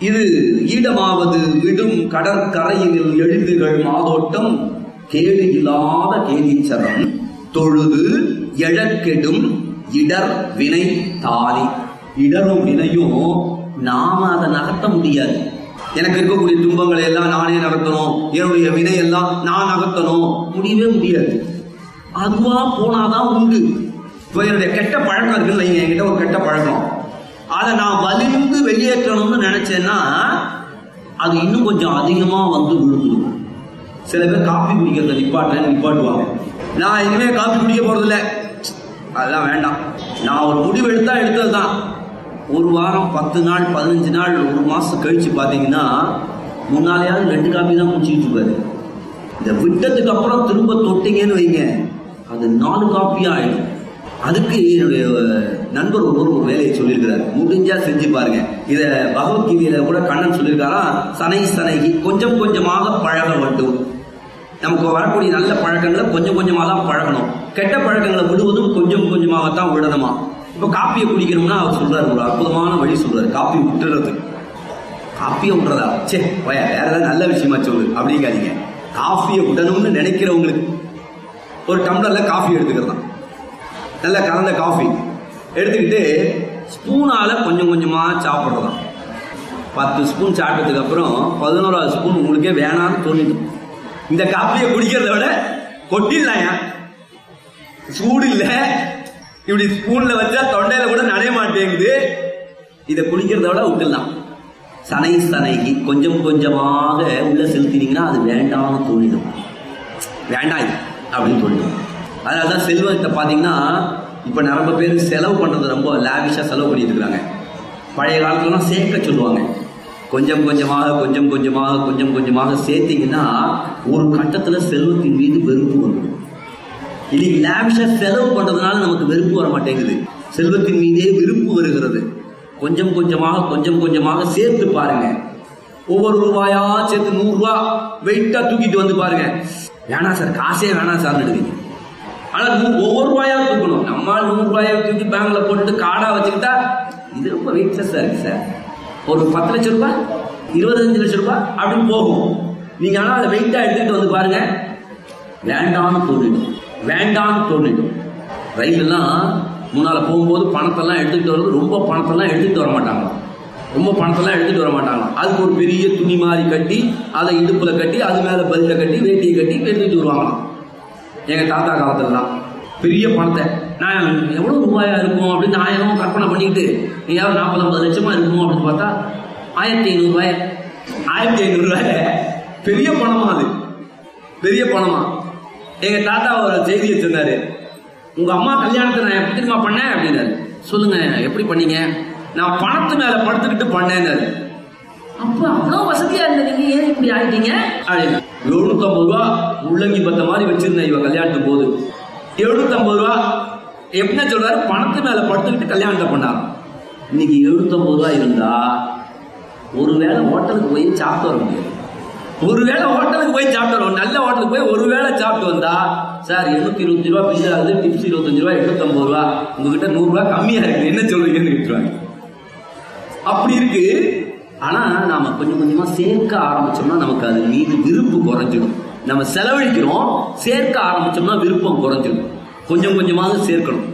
இது ஈடமாவது விடும் கடற்கரையில் எழுதுகள் மாதோட்டம் கேடு இல்லாத கேதீச்சரம் தொழுது எழக்கெடும் இடர் வினை தாலி இடரும் வினையும் நாம அதை நகர்த்த முடியாது எனக்கு இருக்கக்கூடிய துன்பங்களை எல்லாம் நானே நகர்த்தணும் என்னுடைய வினை எல்லாம் நான் நகர்த்தணும் முடியவே முடியாது அதுவா போனாதான் உண்டு இப்போ என்னுடைய கெட்ட பழக்கம் இருக்குல்ல வைங்க, என்கிட்ட ஒரு கெட்ட பழக்கம் அதை நான் வலிந்து வெளியேற்றணும்னு நினைச்சேன்னா அது இன்னும் கொஞ்சம் அதிகமா வந்து விழுந்துடும் சில பேர் காப்பி குடிக்கிறத நிப்பாட்டல நிப்பாட்டுவாங்க நான் இனிமே காப்பி குடிக்க போறதில்ல அதெல்லாம் வேண்டாம் நான் ஒரு முடிவு எடுத்தா எடுத்ததுதான் ஒரு வாரம் பத்து நாள் பதினஞ்சு நாள் ஒரு மாசம் கழிச்சு பாத்தீங்கன்னா முன்னாலேயாவது ரெண்டு காப்பி தான் குடிச்சிட்டு இருப்பாரு இந்த விட்டதுக்கு அப்புறம் திரும்ப தொட்டீங்கன்னு வைங்க அது நாலு காப்பி ஆயிடும் அதுக்கு என்னுடைய நண்பர் ஒருவர் ஒரு வேலையை சொல்லியிருக்கிறார் முடிஞ்சா செஞ்சு பாருங்க இத பகவத்கீதையில கூட கண்ணன் சொல்லியிருக்காரா சனை சனைகி கொஞ்சம் கொஞ்சமாக பழக வேண்டும் நமக்கு வரக்கூடிய நல்ல பழக்கங்களை கொஞ்சம் கொஞ்சமாக தான் பழகணும் கெட்ட பழக்கங்களை விடுவதும் கொஞ்சம் கொஞ்சமாகத்தான் விடணுமா இப்போ காப்பியை குடிக்கணும்னா அவர் சொல்றாரு ஒரு அற்புதமான வழி சொல்றாரு காப்பி விட்டுறது காப்பியை விட்டுறதா சே போய வேற ஏதாவது நல்ல விஷயமா சொல்லு அப்படிங்காதீங்க காஃபியை விடணும்னு நினைக்கிறவங்களுக்கு ஒரு டம்ளர்ல காஃபி எடுத்துக்கிறதான் நல்ல கலந்த காஃபி எடுத்துக்கிட்டு ஸ்பூனால கொஞ்சம் கொஞ்சமா சாப்பிட்றதாம் பத்து ஸ்பூன் சாப்பிட்டதுக்கு அப்புறம் பதினோராவது ஸ்பூன் உங்களுக்கே வேணாம்னு தோணிடும் இந்த காப்பியை குடிக்கிறத விட கொட்டிடலாம் சூடு இல்ல இப்படி ஸ்பூன்ல வச்சா தொண்டையில கூட நனைய மாட்டேங்குது இதை குடிக்கிறத விட விட்டுடலாம் சனை சனைகி கொஞ்சம் கொஞ்சமாக உள்ள செலுத்தினீங்கன்னா அது வேண்டாம்னு தோணிடும் வேண்டாம் இது அப்படின்னு தோணிடும் அதனால தான் செல்வத்தை பார்த்தீங்கன்னா இப்போ நிறைய பேர் செலவு பண்ணுறது ரொம்ப லாவிஷாக செலவு பண்ணிட்டு இருக்காங்க பழைய காலத்துலலாம் சேர்க்க சொல்லுவாங்க கொஞ்சம் கொஞ்சமாக கொஞ்சம் கொஞ்சமாக கொஞ்சம் கொஞ்சமாக சேர்த்தீங்கன்னா ஒரு கட்டத்தில் செல்வத்தின் மீது வெறுப்பு வந்துடும் இன்னைக்கு லாவிஷா செலவு பண்றதுனால நமக்கு வெறுப்பு வர மாட்டேங்குது செல்வத்தின் மீதே விருப்பு வருகிறது கொஞ்சம் கொஞ்சமாக கொஞ்சம் கொஞ்சமாக சேர்த்து பாருங்க ஒவ்வொரு ரூபாயா சேர்த்து நூறு ரூபா வெயிட்டா தூக்கிட்டு வந்து பாருங்க வேணாம் சார் காசே வேணாம் சார் எடுவீங்க ஆனா நூ- ஒவ்வொரு ரூபாயா தூக்கணும் நம்ம நூறு ரூபாயை தூக்கி பேங்க்ல போட்டுட்டு காடா வச்சுக்கிட்டா இது ரொம்ப வெயிட்லெஸ்ஸா இருக்கு சார் ஒரு பத்து லட்சம் ரூபாய் இருபத்தஞ்சு லட்சம் ரூபாய் அப்படின்னு போகும் நீங்க ஆனா அதை வெயிட்டா எடுத்துக்கிட்டு வந்து பாருங்க வேண்டாம்னு தோணிடும் வேண்டாம்னு தோணிடும் ரயிலெல்லாம் முன்னால போகும்போது பணத்தெல்லாம் எடுத்துக்கிட்டு வரது ரொம்ப பணத்தெல்லாம் எடுத்துக்கிட்டு வர மாட்டாங்க ரொம்ப பணத்தெல்லாம் எடுத்துட்டு வர மாட்டாங்க அதுக்கு ஒரு பெரிய துணி மாதிரி கட்டி அதை இடுப்புல கட்டி அது மேல பல்ல கட்டி வேட்டியை கட்டி எடுத்துட்டு வருவாங்களாம் எங்க தாத்தா காலத்துலலாம் பெரிய பணத்தை நான் எவ்வளவு ரூபாயா இருக்கும் அப்படின்னு ஆயிரம் கற்பனை பண்ணிக்கிட்டு எங்கேயாவது நாற்பது ஐம்பது லட்சமா இருக்கும் அப்படின்னு பார்த்தா ஆயிரத்தி ஐநூறு ரூபாய் ஆயிரத்தி ஐநூறு ரூபாய் பெரிய பணமா அது பெரிய பணமா எங்க தாத்தா ஒரு செய்தியை சொன்னாரு உங்க அம்மா கல்யாணத்தை நான் எப்படி தெரியுமா பண்ணேன் அப்படின்னாரு சொல்லுங்க எப்படி பண்ணீங்க நான் பணத்து மேல படுத்துக்கிட்டு பண்ணேன்னாரு அப்ப அவ்வளவு வசதியா இருந்த நீங்க ஏன் இப்படி ஆயிட்டீங்க அப்படின்னு எழுநூத்தம்பது ரூபா உள்ளங்கி பத்த மாதிரி வச்சிருந்தேன் இவ கல்யாணத்துக்கு போது எழுநூத்தம்பது ரூபா என்ன சொல்றாரு பணத்து மேல படுத்துக்கிட்டு கல்யாணத்தை பண்ணார் இன்னைக்கு எழுநூத்தம்பது ரூபா இருந்தா ஒருவேளை ஹோட்டலுக்கு போய் சாப்பிட்டு வர முடியாது ஒருவேளை ஹோட்டலுக்கு போய் சாப்பிட்டு வரும் நல்ல ஹோட்டலுக்கு போய் ஒருவேளை சாப்பிட்டு வந்தா சார் எண்ணூத்தி இருபத்தி ரூபா பில் ஆகுது டிப்ஸ் இருபத்தஞ்சு ரூபா எண்ணூத்தம்பது ரூபா உங்ககிட்ட நூறு ரூபா கம்மியா இருக்கு என்ன சொல்றீங்கன்னு கேட்டுருவாங்க அப்படி இருக்கு ஆனா நாம கொஞ்சம் கொஞ்சமா சேர்க்க ஆரம்பிச்சோம்னா நமக்கு அது மீது விருப்பு குறைஞ்சிடும் நம்ம செலவழிக்கிறோம் சேர்க்க ஆரம்பிச்சோம்னா விருப்பம் குறைஞ்சிடும் கொஞ்சம் கொஞ்சமாக சேர்க்கணும்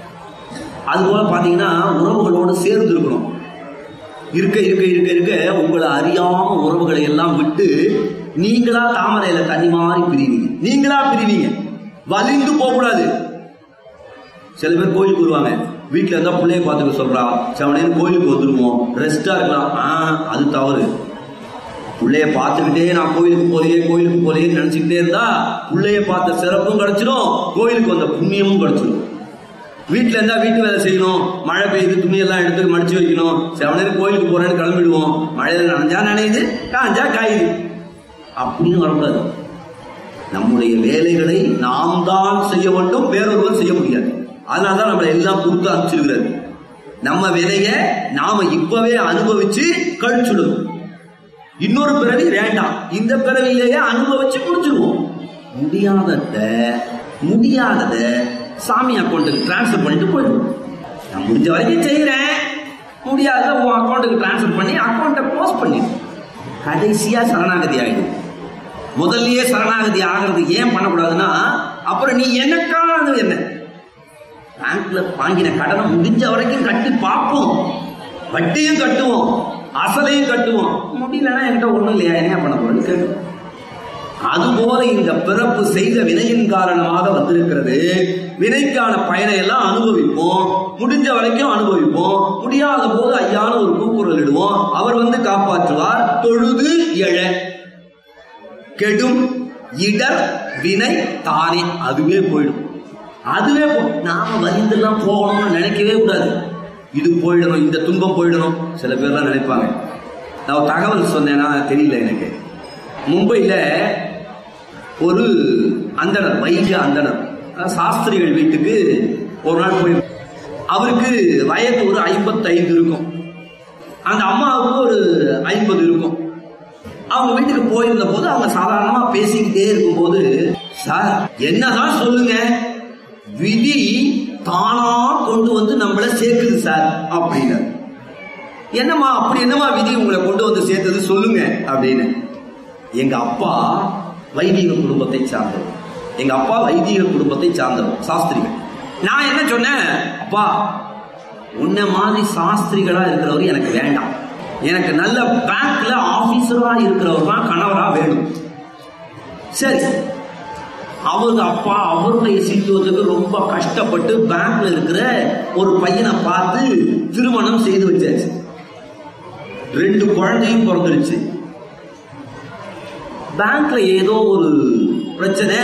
அதுபோல பாத்தீங்கன்னா உறவுகளோடு சேர்ந்து இருக்கணும் இருக்க இருக்க இருக்க இருக்க உங்களை அறியாம உறவுகளை எல்லாம் விட்டு நீங்களா தாமரையில தண்ணி மாதிரி பிரிவீங்க நீங்களா பிரிவீங்க வலிந்து போகக்கூடாது சில பேர் கோயிலுக்கு வருவாங்க வீட்டுல இருந்தா பிள்ளைய பார்த்துக்க சொல்றா செவனேன்னு கோயிலுக்கு வந்துருவோம் ரெஸ்டா இருக்கலாம் ஆ அது தவறு பிள்ளைய பார்த்துக்கிட்டே நான் கோயிலுக்கு போலையே கோயிலுக்கு போலையேன்னு நினைச்சுக்கிட்டே இருந்தா பிள்ளைய பார்த்த சிறப்பும் கிடைச்சிடும் கோயிலுக்கு வந்த புண்ணியமும் கிடைச்சிடும் வீட்டுல இருந்தா வீட்டு வேலை செய்யணும் மழை பெய்யுது துணியெல்லாம் எடுத்து மடிச்சு வைக்கணும் செவனேன்னு கோயிலுக்கு போறேன்னு கிளம்பிடுவோம் மழையில நனைஞ்சா நனையுது காஞ்சா காயுது அப்படின்னு வரக்கூடாது நம்முடைய வேலைகளை நாம் தான் செய்ய வேண்டும் வேறொருவர் செய்ய முடியாது அதனால தான் நம்மளை எல்லாம் கொடுத்து அனுப்பிச்சிருக்கிறாரு நம்ம விதைய நாம இப்பவே அனுபவிச்சு கழிச்சுடணும் இன்னொரு பிறவி வேண்டாம் இந்த பிறவிலேயே அனுபவிச்சு முடிச்சிருவோம் முடியாதத முடியாதத சாமி அக்கௌண்ட்டுக்கு டிரான்ஸ்ஃபர் பண்ணிட்டு போயிடுவோம் நான் முடிஞ்ச வரைக்கும் செய்யறேன் முடியாத உன் அக்கௌண்ட்டுக்கு டிரான்ஸ்ஃபர் பண்ணி அக்கௌண்ட்டை க்ளோஸ் பண்ணி கடைசியா சரணாகதி ஆயிடும் முதல்லயே சரணாகதி ஆகிறது ஏன் பண்ணக்கூடாதுன்னா அப்புறம் நீ எனக்கானது என்ன பேங்க்ல வாங்கின கடனை முடிஞ்ச வரைக்கும் கட்டி பார்ப்போம் வட்டியும் கட்டுவோம் அசலையும் கட்டுவோம் முடியலன்னா என்கிட்ட ஒண்ணும் இல்லையா என்ன பண்ண போறேன்னு கேட்டு அதுபோல இந்த பிறப்பு செய்த வினையின் காரணமாக வந்திருக்கிறது வினைக்கான பயனை எல்லாம் அனுபவிப்போம் முடிஞ்ச வரைக்கும் அனுபவிப்போம் முடியாத போது ஐயான ஒரு கூக்குரல் இடுவோம் அவர் வந்து காப்பாற்றுவார் தொழுது எழ கெடும் இடர் வினை தானே அதுவே போயிடும் அதுவே போ- நாம வலிந்தெல்லாம் போகணும்னு நினைக்கவே கூடாது இது போயிடணும் இந்த துன்பம் போயிடணும் சில பேர்லாம் நினைப்பாங்க நான் ஒரு தகவல் சொன்னேன்னா தெரியல எனக்கு மும்பையில ஒரு அந்தணர் வைத்திய அந்தணர் அதாவது சாஸ்திரிகள் வீட்டுக்கு ஒரு நாள் போய் அவருக்கு வயது ஒரு ஐம்பத்தைந்து இருக்கும் அந்த அம்மாவுக்கு ஒரு ஐம்பது இருக்கும் அவங்க வீட்டுக்கு போயிருந்த போது அவங்க சாதாரணமா பேசிக்கிட்டே இருக்கும்போது சார் என்னதான் சொல்லுங்க விதி தானா கொண்டு வந்து நம்மள சேர்க்குது சார் அப்படின்னு என்னம்மா அப்படி என்னம்மா விதி உங்களை கொண்டு வந்து சேர்த்தது சொல்லுங்க அப்படின்னு எங்க அப்பா வைதிக குடும்பத்தை சார்ந்தவர் எங்க அப்பா வைதிக குடும்பத்தை சார்ந்தவர் சாஸ்திரிகள் நான் என்ன சொன்னேன் அப்பா உன்னை மாதிரி சாஸ்திரிகளா இருக்கிறவர் எனக்கு வேண்டாம் எனக்கு நல்ல பேங்க்ல ஆபீசரா இருக்கிறவர் தான் கணவரா வேணும் சரி அவங்க அப்பா அவருடைய சீட்டுவதுக்கு ரொம்ப கஷ்டப்பட்டு பேங்க்ல இருக்கிற ஒரு பையனை பார்த்து திருமணம் செய்து வச்சாச்சு ரெண்டு குழந்தையும் பிறந்துருச்சு பேங்க்ல ஏதோ ஒரு பிரச்சனை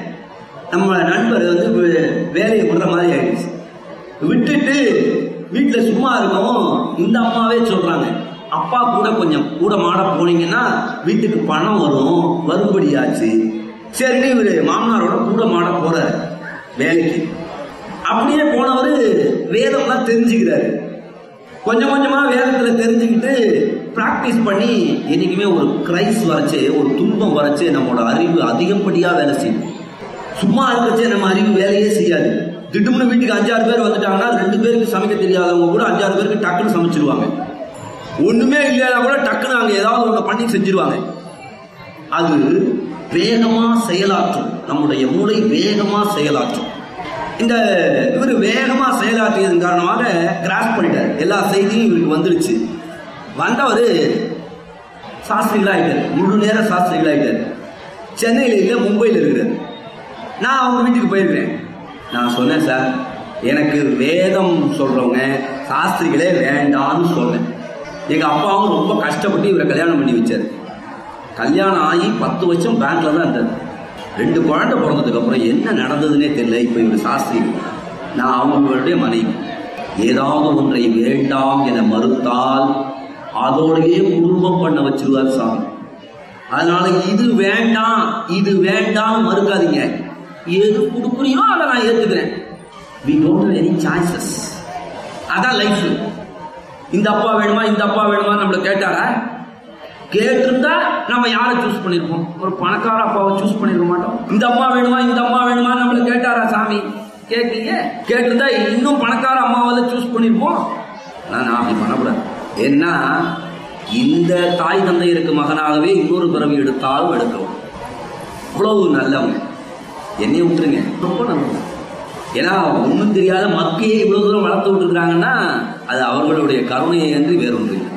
நம்ம நண்பர் வந்து வே- வேலையை விடுற மாதிரி ஆயிடுச்சு விட்டுட்டு வீட்டுல சும்மா இருக்கவும் இந்த அம்மாவே சொல்றாங்க அப்பா கூட கொஞ்சம் கூட மாட போனீங்கன்னா வீட்டுக்கு பணம் வரும் வரும்படியாச்சு சரின்னு இவரு மாமனாரோட கூட மாட போறாரு வேலைக்கு அப்படியே போனவர் வேதம்லாம் தெரிஞ்சுக்கிறாரு கொஞ்சம் கொஞ்சமா வேதத்துல தெரிஞ்சுக்கிட்டு பிராக்டிஸ் பண்ணி என்னைக்குமே ஒரு கிரைஸ் வரைச்சு ஒரு துன்பம் வரைச்சு நம்மளோட அறிவு அதிகப்படியா வேலை செய்யும் சும்மா இருக்கச்சே நம்ம அறிவு வேலையே செய்யாது திடும்னு வீட்டுக்கு அஞ்சாறு பேர் வந்துட்டாங்கன்னா ரெண்டு பேருக்கு சமைக்க தெரியாதவங்க கூட அஞ்சாறு பேருக்கு டக்குன்னு சமைச்சிருவாங்க ஒண்ணுமே இல்லைன்னா கூட டக்குன்னு அங்க ஏதாவது ஒண்ணு பண்ணி செஞ்சிருவாங்க அது வேகமா செயலாற்றும் நம்முடைய மூளை வேகமா செயலாற்றும் இந்த இவர் வேகமா செயலாற்றியதன் காரணமாக கிராஸ் பண்ணிட்டார் எல்லா செய்தியும் இவருக்கு வந்துருச்சு வந்தவர் சாஸ்திரிகளா ஆயிட்டார் முழு நேர சாஸ்திரிகளா ஆயிட்டார் சென்னையில இல்ல மும்பையில் இருக்கிறார் நான் அவங்க வீட்டுக்கு போயிருக்கிறேன் நான் சொன்னேன் சார் எனக்கு வேதம் சொல்றவங்க சாஸ்திரிகளே வேண்டாம்னு சொன்னேன் எங்க அப்பாவும் ரொம்ப கஷ்டப்பட்டு இவரை கல்யாணம் பண்ணி வச்சாரு கல்யாணம் ஆகி பத்து வருஷம் பேங்க்ல தான் இருந்தார் ரெண்டு குழந்தை பிறந்ததுக்கு அப்புறம் என்ன நடந்ததுன்னே தெரியல இப்ப இவர் சாஸ்திரி நான் அவங்களுடைய மனைவி ஏதாவது ஒன்றை வேண்டாம் என மறுத்தால் அதோடயே குடும்பம் பண்ண வச்சிருவார் சாமி அதனால இது வேண்டாம் இது வேண்டாம் மறுக்காதீங்க எது கொடுக்குறியோ அதை நான் ஏத்துக்கிறேன் we don't have any choices அதான் லைஃப் இந்த அப்பா வேணுமா இந்த அப்பா வேணுமா நம்மள கேட்டாரா கேட்டிருந்தா நம்ம யாரை சூஸ் பண்ணிருப்போம் ஒரு பணக்கார அப்பாவை சூஸ் பண்ணிருக்க மாட்டோம் இந்த அம்மா வேணுமா இந்த அம்மா வேணுமா நம்மள கேட்டாரா சாமி கேட்கலீங்க கேட்டிருந்தா இன்னும் பணக்கார அம்மாவை சூஸ் பண்ணிருப்போம் ஆனா நான் அப்படி பண்ணக்கூடாது ஏன்னா இந்த தாய் தந்தையருக்கு மகனாகவே இன்னொரு பிறவி எடுத்தாலும் எடுக்கவும் அவ்வளவு நல்லவங்க என்னைய விட்டுருங்க ரொம்ப நல்லவங்க ஏன்னா ஒன்றும் தெரியாத மக்கையை இவ்வளவு தூரம் வளர்த்து விட்டுருக்காங்கன்னா அது அவர்களுடைய கருணையை என்று வேறொன்று இல்லை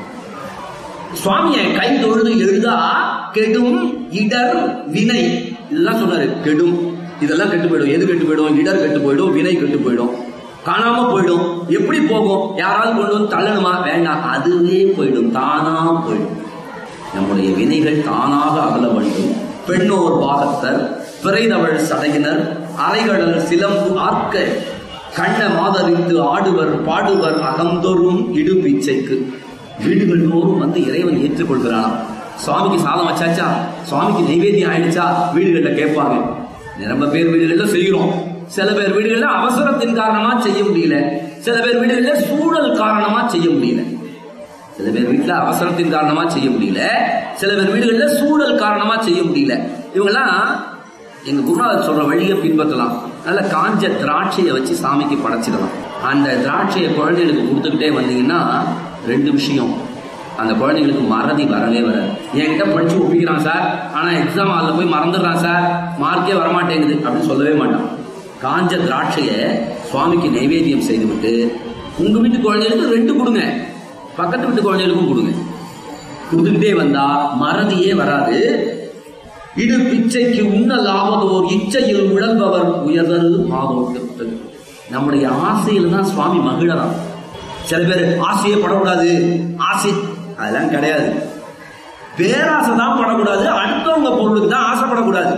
சுவாமியை கை தொழுது எழுதா கெடும் இடர் வினை இதெல்லாம் சொன்னாரு கெடும் இதெல்லாம் கெட்டு போயிடும் எது கெட்டு போயிடும் இடர் கெட்டு போயிடும் வினை கெட்டு போயிடும் காணாம போயிடும் எப்படி போகும் யாராவது கொண்டு வந்து தள்ளணுமா வேண்டாம் அதுவே போயிடும் தானா போயிடும் நம்முடைய வினைகள் தானாக அகல வேண்டும் பெண்ணோர் பாகத்தர் பிறைதவள் சடையினர் அரைகடல் சிலம்பு ஆர்க்க கண்ண மாதரித்து ஆடுவர் பாடுவர் அகந்தோறும் இடு பிச்சைக்கு வீடுகள் தோறும் வந்து இறைவன் ஏற்றுக்கொள்கிறானாம் சுவாமிக்கு சாதம் வச்சாச்சா சுவாமிக்கு நைவேத்தியம் ஆயிடுச்சா வீடுகள்ல கேட்பாங்க ரொம்ப பேர் வீடுகள்ல செய்கிறோம் சில பேர் வீடுகள்ல அவசரத்தின் காரணமா செய்ய முடியல சில பேர் வீடுகள்ல சூழல் காரணமா செய்ய முடியல சில பேர் வீட்டுல அவசரத்தின் காரணமா செய்ய முடியல சில பேர் வீடுகள்ல சூழல் காரணமா செய்ய முடியல இவங்கெல்லாம் எங்க குருநாதர் சொல்ற வழியை பின்பற்றலாம் நல்ல காஞ்ச திராட்சையை வச்சு சாமிக்கு படைச்சிடலாம் அந்த திராட்சையை குழந்தைகளுக்கு கொடுத்துக்கிட்டே வந்தீங்கன்னா ரெண்டு விஷயம் அந்த குழந்தைங்களுக்கு மறதி வரவே வராது என்கிட்ட படிச்சு ஒப்பிக்கிறான் சார் ஆனா எக்ஸாம் ஹாலில் போய் மறந்துடுறான் சார் மார்க்கே வரமாட்டேங்குது அப்படின்னு சொல்லவே மாட்டான் காஞ்ச திராட்சைய சுவாமிக்கு நைவேத்தியம் செய்துவிட்டு உங்க வீட்டு குழந்தைகளுக்கு ரெண்டு கொடுங்க பக்கத்து வீட்டு குழந்தைகளுக்கும் கொடுங்க கொடுத்துக்கிட்டே வந்தா மறதியே வராது இது பிச்சைக்கு உண்ண லாபதோர் இச்சையில் உழல்பவர் உயர்தல் மாதோட்டு நம்முடைய ஆசையில தான் சுவாமி மகிழறான் சில பேர் ஆசையே படக்கூடாது ஆசை அதெல்லாம் கிடையாது பேராசை தான் படக்கூடாது அடுத்தவங்க பொருளுக்கு தான் ஆசைப்படக்கூடாது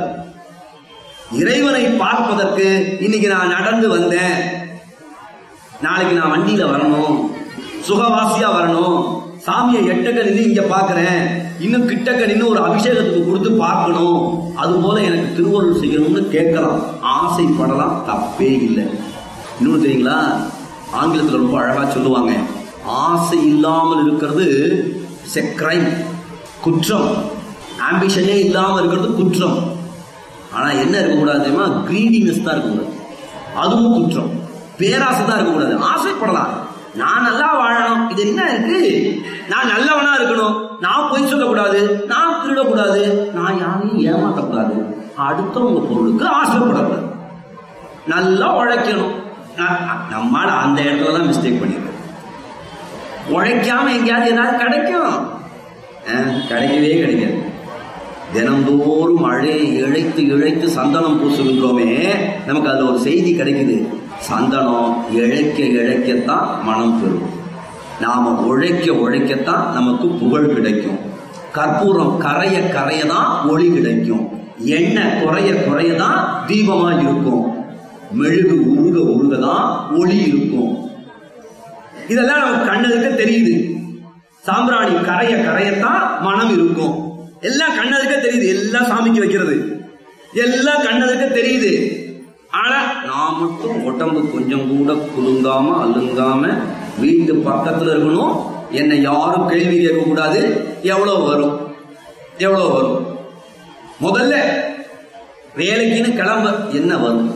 இறைவனை பார்ப்பதற்கு இன்னைக்கு நான் நடந்து வந்தேன் நாளைக்கு நான் வண்டியில வரணும் சுகவாசியா வரணும் சாமியை எட்டக்க நின்று இங்க பாக்குறேன் இன்னும் கிட்டக்க நின்று ஒரு அபிஷேகத்துக்கு கொடுத்து பார்க்கணும் அது போல எனக்கு திருவருள் செய்யணும்னு கேட்கலாம் ஆசைப்படலாம் தப்பே இல்லை இன்னொன்று தெரியுங்களா ஆங்கிலத்தில் ரொம்ப அழகா சொல்லுவாங்க ஆசை இல்லாமல் இருக்கிறது கிரைம் குற்றம் ஆம்பிஷனே இல்லாமல் இருக்கிறது குற்றம் ஆனா என்ன இருக்கக்கூடாது தெரியுமா கிரீடினஸ் தான் இருக்கக்கூடாது அதுவும் குற்றம் பேராசை தான் இருக்கக்கூடாது ஆசைப்படலாம் நான் நல்லா வாழணும் இது என்ன இருக்கு நான் நல்லவனா இருக்கணும் நான் பொய் சொல்லக்கூடாது நான் திருடக்கூடாது நான் யாரையும் ஏமாற்றக்கூடாது அடுத்தவங்க பொருளுக்கு ஆசைப்படக்கூடாது நல்லா உழைக்கணும் நான் நம்மால அந்த இடத்துல தான் மிஸ்டேக் பண்ணிருக்கேன் உழைக்காம எங்கேயாவது ஏதாவது கிடைக்கும் அஹ், கிடைக்கவே கிடைக்காது தினந்தோறும் மழையை இழைத்து இழைத்து சந்தனம் பூசுகின்றோமே நமக்கு அதுல ஒரு செய்தி கிடைக்குது சந்தனம் இழைக்க இழைக்கத்தான் மனம் பெறும் நாம உழைக்க உழைக்கத்தான் நமக்கு புகழ் கிடைக்கும் கற்பூரம் கரைய கரைய தான் ஒளி கிடைக்கும் எண்ணெய் குறைய குறைய தான் தீபமா இருக்கும் மெழுகு உருக உருக தான் ஒளி இருக்கும் இதெல்லாம் நமக்கு கண்ணுக்கு தெரியுது சாம்பிராணி கரைய கரையத்தான் மனம் இருக்கும் எல்லாம் கண்ணதுக்க தெரியுது எல்லாம் சாமிக்கு வைக்கிறது எல்லாம் கண்ணதுக்க தெரியுது ஆனா நான் மட்டும் உடம்பு கொஞ்சம் கூட குலுங்காம அலுங்காம வீட்டு பக்கத்துல இருக்கணும் என்னை யாரும் கேள்வி கேட்க கூடாது எவ்வளவு வரும் எவ்வளவு வரும் முதல்ல வேலைக்குன்னு கிளம்ப என்ன வரும்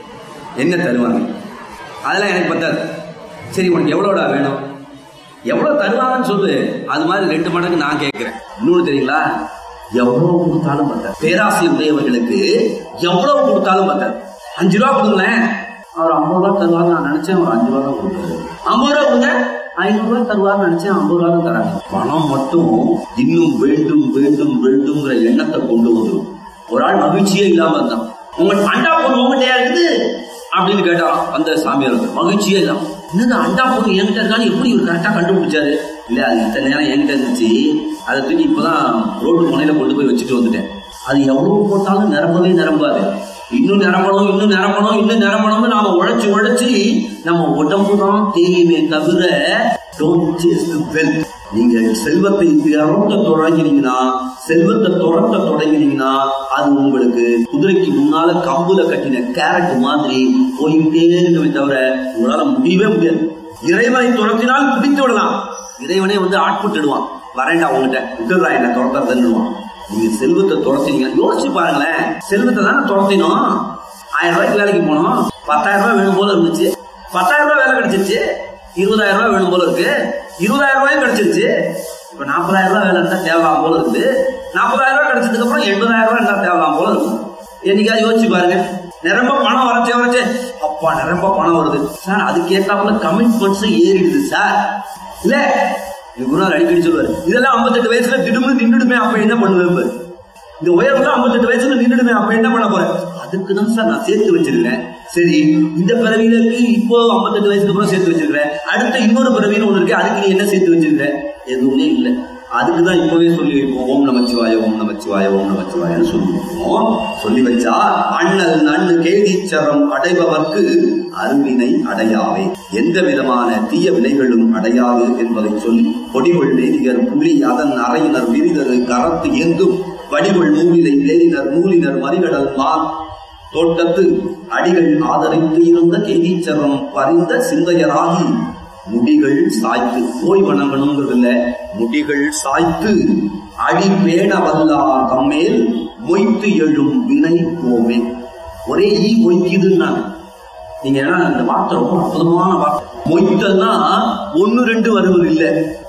என்ன தருவாங்க அதெல்லாம் எனக்கு பத்தாது சரி உனக்கு எவ்வளோடா வேணும் எவ்வளவு தருவாங்கன்னு சொல்லு அது மாதிரி ரெண்டு மடங்கு நான் கேட்கிறேன் இன்னொன்னு தெரியுங்களா எவ்வளவு கொடுத்தாலும் பத்தாது பேராசை உடையவர்களுக்கு எவ்வளவு கொடுத்தாலும் பத்தாது அஞ்சு ரூபா கொடுங்களேன் அவர் ஐம்பது ரூபா தருவாங்க நான் நினைச்சேன் ஒரு அஞ்சு ரூபா தான் கொடுத்தாரு ஐம்பது ரூபா கொடுங்க ஐநூறு ரூபாய் தருவார்னு நினைச்சேன் ஐம்பது ரூபா தான் தராங்க பணம் மட்டும் இன்னும் வேண்டும் வேண்டும் வேண்டும்ங்கிற எண்ணத்தை கொண்டு வந்துடும் ஒரு ஆள் மகிழ்ச்சியே இல்லாம இருந்தான் உங்க அண்டா பொண்ணு உங்கள்கிட்டயா இருக்குது அப்படின்னு கேட்டாராம் அந்த சாமியார் வந்து. மகிழ்ச்சியே இல்லாம என்னது அண்டா பொண்ணு என்கிட்ட இருக்கான்னு எப்படி இவர் கரெக்டா கண்டுபிடிச்சாரு இல்ல அது இத்தனை நேரம் என்கிட்ட இருந்துச்சு அதை தூக்கி இப்பதான் ரோடு முனையில கொண்டு போய் வச்சுட்டு வந்துட்டேன் அது எவ்வளவு போட்டாலும் நிரம்பவே நிரம்பாது இன்னும் நிரம்பணும் இன்னும் நிரம்பணும் இன்னும் நிரம்பணும்னு நாம உழைச்சு உழைச்சு நம்ம உடம்பு தான் தெரியுமே தவிர don't chase the wealth. நீங்க செல்வத்தை திரட்ட தொடங்கினீங்கன்னா செல்வத்தை துரத்த தொடங்கினீங்கன்னா அது உங்களுக்கு குதிரைக்கு முன்னால கம்புல கட்டின கேரட் மாதிரி போயிட்டே இருக்கவே தவிர உங்களால முடியவே முடியாது இறைவனை துரத்தினால் பிடித்து விடலாம் இறைவனே வந்து ஆட்புட்டுடுவான் வரேன்டா உங்ககிட்ட விட்டுடுறா என்ன துரத்துறதுன்னுவான் நீங்க செல்வத்தை துரத்தினீங்க யோசிச்சு பாருங்களேன் செல்வத்தை தானே துரத்தினோம் ஆயிரம் ரூபாய்க்கு வேலைக்கு போனோம் பத்தாயிரம் ரூபாய் வேணும் போல இருந்துச்சு பத்தாயிரம் ரூபாய் வேலை கிடைச்சிருச்சு இருபதாயிரம் ரூபாய் வேணும் போல இருக்கு இருபதாயிரம் ரூபாயும் கிடைச்சிருச்சு இப்ப நாற்பதாயிரம் ரூபாய் வேலை இருந்தா தேவலாம் போல இருக்குது நாற்பதாயிரம் ரூபாய் கிடைச்சதுக்கு அப்புறம் எண்பதாயிரம் ரூபாய் இருந்தா தேவலாம் போல இருக்கும் என்னைக்காவது யோசிச்சு பாருங்க நிரம்ப பணம் வரச்சே வரச்சே அப்பா நிரம்ப பணம் வருது சார் அதுக்கேத்தாப்புல கமிட்மெண்ட்ஸ் ஏறிடுது சார் இல்ல குருநாள் அடிக்கடி சொல்லுவாரு இதெல்லாம் 58 வயசுல திடுமுன்னு நின்றுடுமே அப்ப என்ன பண்ணுவேன் பாரு. இந்த உயரம்லாம் 58 வயசுல நின்றுடுமே அப்ப என்ன பண்ண போறேன் அதுக்கு தான் சார் நான் சேர்த்து வச்சிருக்கேன் சரி இந்த பிறவியில இருக்கு இப்போ 58 வயசுக்கு அப்புறம் சேர்த்து வச்சிருக்கிறேன் அடுத்த இன்னொரு பிறவின்னு ஒண்ணு இருக்கு அதுக்கு நீ என்ன சேர்த்து வச்சிருக்க எதுவுமே இல்லை அதுக்கு தான் இப்பவே சொல்லி வைப்போம் ஓம் நமச்சிவாய ஓம் நமச்சிவாய ஓம் நமச்சிவாயன்னு சொல்லி வைப்போம் சொல்லி வச்சா அண்ணல் நன்னு கேதீச்சரம் அடைபவர்க்கு அருவினை அடையாவே எந்த விதமான தீய வினைகளும் அடையாது என்பதை சொல்லி கொடிகொள் வேதிகர் புலி அதன் அறையினர் விரிதரு கரத்து எங்கும் வடிகொள் மூலிலை வேதினர் மூலினர் மறிகடல் மான் தோட்டத்து அடிகள் ஆதரித்து இருந்த கேதீச்சரம் பறிந்த சிந்தையராகி முடிகள் சாய்த்து போய் வணங்கணுங்கிறது இல்ல முடிகள் சாய்த்து அடி பேண வல்லார் தம்மேல் மொய்த்து எழும் வினை போமே ஒரே ஈ மொய்க்குதுன்னாங்க நீங்க ஏன்னா இந்த வார்த்தை ரொம்ப அற்புதமான வார்த்தை மொய்த்தல்னா ஒன்னு ரெண்டு வருவது இல்ல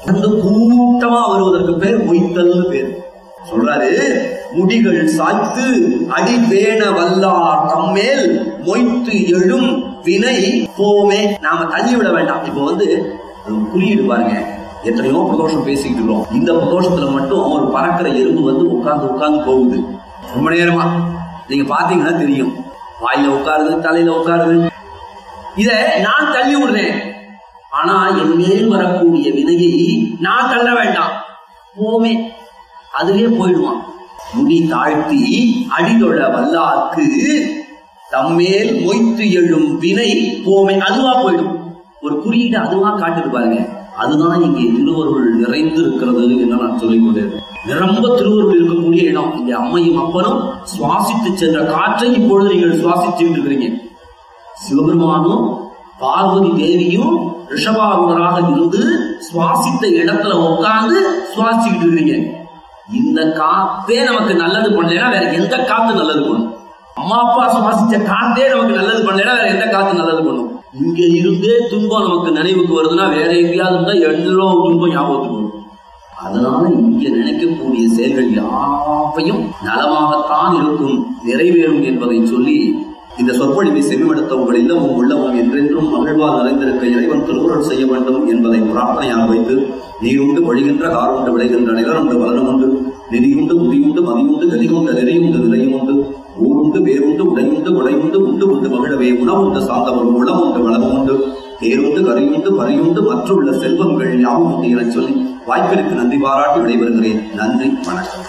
வந்து கூட்டமா வருவதற்கு பேர் மொய்த்தல்னு பேர் சொல்றாரு முடிகள் சாய்த்து அடி பேண வல்லார் தம்மேல் மொய்த்து எழும் வினை போமே நாம தள்ளி விட வேண்டாம் இப்போ வந்து அது ஒரு குறியீடு பாருங்க எத்தனையோ பிரதோஷம் பேசிக்கிட்டு இருக்கோம் இந்த பிரதோஷத்துல மட்டும் ஒரு பறக்கிற எறும்பு வந்து உட்கார்ந்து உட்கார்ந்து போகுது ரொம்ப நேரமா நீங்க பாத்தீங்கன்னா தெரியும் வாயில உட்காருது தலையில உட்காருது இத நான் தள்ளி விடுறேன் ஆனா என் மேல் வரக்கூடிய வினையை நான் தள்ள வேண்டாம் போமே அதுவே போயிடுவான் முடி தாழ்த்தி அடிதொழ வல்லார்க்கு தம்மேல் மொய்த்து எழும் வினை போமே அதுவா போயிடும் ஒரு குறியீடு அதுவா காட்டுது பாருங்க அதுதான் இங்கே திருவருள் நிறைந்து இருக்கிறது என்று நான் சொல்லிக் கொண்டேன் நிரம்ப திருவருள் இருக்கக்கூடிய இடம் இங்கே அம்மையும் அப்பனும் சுவாசித்து சென்ற காற்றை இப்பொழுது நீங்கள் சுவாசிச்சுட்டு இருக்கிறீங்க சிவபெருமானும் பார்வதி தேவியும் ரிஷபாரூடராக இருந்து சுவாசித்த இடத்துல உட்கார்ந்து சுவாசிச்சுக்கிட்டு இருக்கிறீங்க இந்த காத்தே நமக்கு நல்லது பண்ணலைன்னா வேற எந்த காத்து நல்லது பண்ணும் அம்மா அப்பா சுவாசிச்ச காத்தே நமக்கு நல்லது பண்ணலைன்னா வேற எந்த காத்து நல்லது பண்ணும் இங்க இருந்தே துன்பம் நமக்கு நினைவுக்கு வருதுன்னா வேற எங்கேயாவது இருந்தா எல்லோ துன்பம் ஞாபகத்துக்கு வரும் அதனால இங்க நினைக்கக்கூடிய செயல்கள் யாவையும் நலமாகத்தான் இருக்கும் நிறைவேறும் என்பதை சொல்லி இந்த சொற்பொழிவை செவிமடுத்த உங்கள் இல்லமும் உள்ளமும் என்றென்றும் மகிழ்வால் நிறைந்திருக்க இறைவன் திருவுருள் செய்ய வேண்டும் என்பதை பிரார்த்தனையாக வைத்து நீருண்டு வழிகின்ற காருண்டு விளைகின்ற நிலருண்டு வளனுண்டு நெறியுண்டு முதியுண்டு மதியுண்டு கதியுண்டு நெறியுண்டு நிலையுண்டு ஊருண்டு வேறுண்டு உடையுண்டு உடையுண்டு உண்டு உண்டு மகிழவே உணவுண்டு சார்ந்தவரும் உளமுண்டு வளமுண்டு தேருண்டு கரியுண்டு பறியுண்டு மற்றுள்ள செல்வங்கள் யாவும் உண்டு எனச் சொல்லி வாய்ப்பிற்கு நன்றி பாராட்டி விடைபெறுகிறேன் நன்றி வணக்கம்